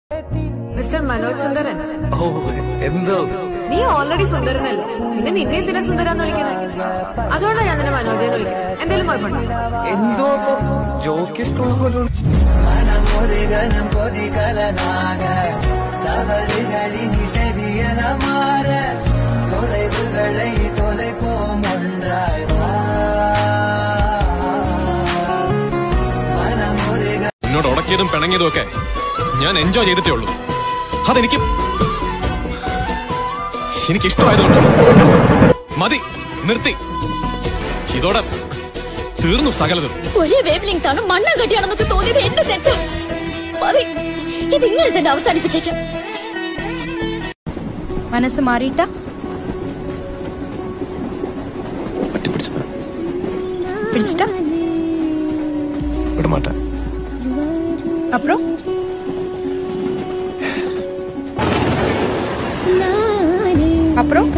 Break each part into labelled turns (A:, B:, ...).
A: Mister Manoj സുന്ദരൻ
B: ഓ എന്തോ
A: നീ already സുന്ദരനല്ലേ പിന്നെ നിന്നെ എന്തിനാ സുന്ദരാന്ന് വിളിക്കുന്നത് അതുകൊണ്ടാണ് ഞാൻ നിന്നെ മനോജ് എന്ന് വിളിക്കുന്നത് എന്തെങ്കിലും കുഴപ്പമുണ്ടോ
B: എന്തോ ജോക്ക് ഇഷ്ടമുള്ള പോലെ
C: மனமுருகனும் கொதிகலனாக தவறுகளின் செவியன மாற தொலைவுகளை தொலைப்போம் ஒன்றாய் வா. மனமுருக
D: എന്നോട് ഉടക്കിയതും പിണങ്ങിയതും ഒക്കെ ഞാൻ എൻജോയ് ചെയ്തിട്ടേ ഉള്ളൂ അതെനിക്ക് എനിക്ക് ഇഷ്ടമായതുകൊണ്ട് മതി നിർത്തി ഇതോടെ തീർന്നു സകലതും
E: ഒരേ വേവ് ലെങ്ത് ആണ് മണ്ണ കെട്ടിയാണെന്നൊക്കെ തോന്നിയത് എന്റെ തെറ്റ് മതി ഇത് ഇങ്ങനെ തന്നെ അവസാനിപ്പിച്ചേക്കാം മനസ്സ് മാറിയിട്ട പിടിച്ചിട്ടാ
D: വിടമാട്ടെ
E: അപ്പുറം അപ്പുറം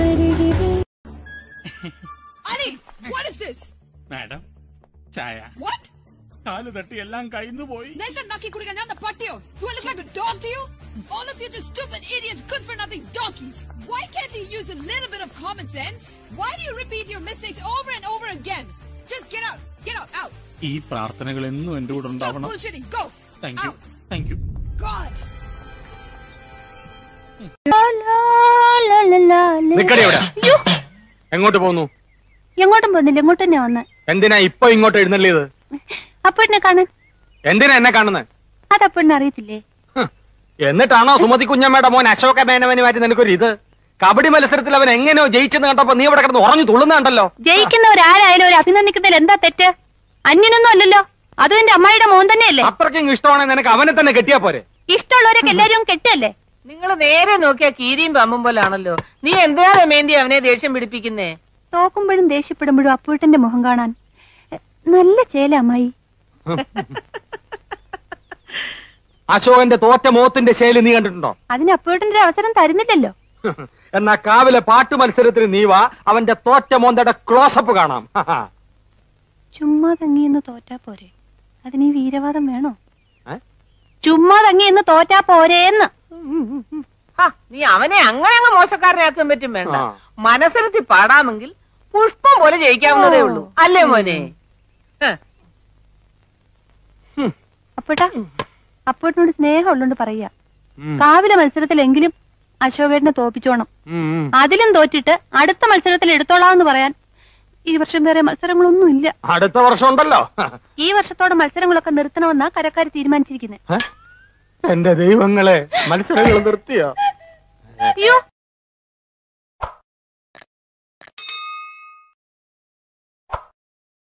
F: Ali, what is this?
G: Madam ചായ
F: What?
G: കാല് തട്ടി എല്ലാം കയ്ന്നു പോയി
F: നെൽത്തൻ നക്കി കുടിക്കാൻ ഞാൻ the പട്ടിയോ? Do I look like a dog to you? All of you just stupid idiots, good for nothing donkeys. Why can't you use a little bit of common sense? Why do you repeat your mistakes over and over again? Just get out, get out, out.
G: ഈ പ്രാർത്ഥനകൾ എന്നും എന്റെ കൂടെ
F: Stop
G: ഉണ്ടാവണം
F: bullshitting, go.
G: Thank you
F: Out.
G: Thank you
F: God.
H: നിക്കടി അവിടെ എങ്ങോട്ട് പോന്നു
I: എങ്ങോട്ടും പോകുന്നില്ല എങ്ങോട്ട് തന്നെ വന്ന്
H: എന്തിനാ ഇപ്പൊ ഇങ്ങോട്ട് എഴുന്നള്ളിയത്
I: അപ്പോഴിനെ കാണാൻ
H: എന്തിനാ എന്നെ കാണുന്നത്
I: അതപ്പോഴിനെ അറിയത്തില്ലേ
H: എന്നിട്ടാണോ സുമതി കുഞ്ഞമ്മയുടെ മോൻ അശോക മേനവന് മാറ്റി നിനക്കൊരു ഇത് കബഡി മത്സരത്തിൽ അവൻ എങ്ങനെയോ ജയിച്ചെന്ന് കണ്ടപ്പോ നീ ഇവിടെ കിടന്ന് ഉറഞ്ഞു തുള്ളുന്നുണ്ടല്ലോ
I: ജയിക്കുന്നവരാരായാലും ഒരു അഭിനന്ദിക്കുന്നതിൽ എന്താ തെറ്റ് അന്യനൊന്നും അല്ലല്ലോ അതും എന്റെ അമ്മായിയുടെ മോൻ തന്നെയല്ലേ
H: അത്രയ്ക്കും ഇഷ്ടമാണെങ്കിൽ നിനക്ക് അവനെ തന്നെ കെട്ടിയാ പോരെ
I: ഇഷ്ടമുള്ളവരൊക്കെ എല്ലാരും കെട്ടല്ലേ
J: നിങ്ങൾ നേരെ നോക്കിയാ കീരിയും പമ്പും പോലാണല്ലോ നീ എന്തിനാ രമേന്തി അവനെ ദേഷ്യം പിടിപ്പിക്കുന്നേ
I: തോക്കുമ്പോഴും ദേഷ്യപ്പെടുമ്പോഴും അപ്പൂട്ടന്റെ മുഖം കാണാൻ എ, നല്ല ചേല അമ്മായി
H: അശോകന്റെ തോറ്റ മോത്തിന്റെ ശൈലി നീ കണ്ടിട്ടുണ്ടോ
I: അതിന് അപ്പൂട്ടന്റെ ഒരു അവസരം തരുന്നില്ലല്ലോ
H: എന്നാ കാവിലെ പാട്ട് മത്സരത്തിന് നീ വാ അവന്റെ തോറ്റ മോന്തയുടെ ക്ലോസപ്പ് കാണാം
I: ചുമ്മാ തങ്ങിയെന്ന് തോറ്റാ പോരെ അതിന് ഈ വീരവാദം വേണോ
H: ഏ?
I: ചുമ്മാ തങ്ങിയെന്ന് തോറ്റാ പോരേന്ന്
J: ഹാ, നീ അവനെ അങ്ങനെ അങ്ങ് മോശക്കാരനാക്കാൻ പറ്റും വേണ്ട
H: ആ.
J: മനസ്സിലത്തി പാടാമെങ്കിൽ പുഷ്പം പോലെ ജയിക്കാവുന്നതേ ഉള്ളൂ അല്ലേ മോനെ ഹ്.
I: അപ്പൂട്ടാ അപ്പൂട്ടിനോട് സ്നേഹം ഉള്ളോണ്ട് പറയാ കാവിലെ മത്സരത്തിലെങ്കിലും അശോകേട്ടനെ തോപ്പിച്ചോണം അതിലും തോറ്റിട്ട് അടുത്ത മത്സരത്തിൽ എടുത്തോളാന്ന് പറയാൻ ഈ വർഷം വേറെ മത്സരങ്ങളൊന്നും ഇല്ല
H: അടുത്ത വർഷം ഉണ്ടല്ലോ
I: ഈ വർഷത്തോടെ മത്സരങ്ങളൊക്കെ നിർത്തണമെന്നാ കരക്കാർ തീരുമാനിച്ചിരിക്കുന്നത്
H: എന്റെ ദൈവങ്ങളെ മത്സരങ്ങൾ നിർത്തിയോ
I: അയ്യോ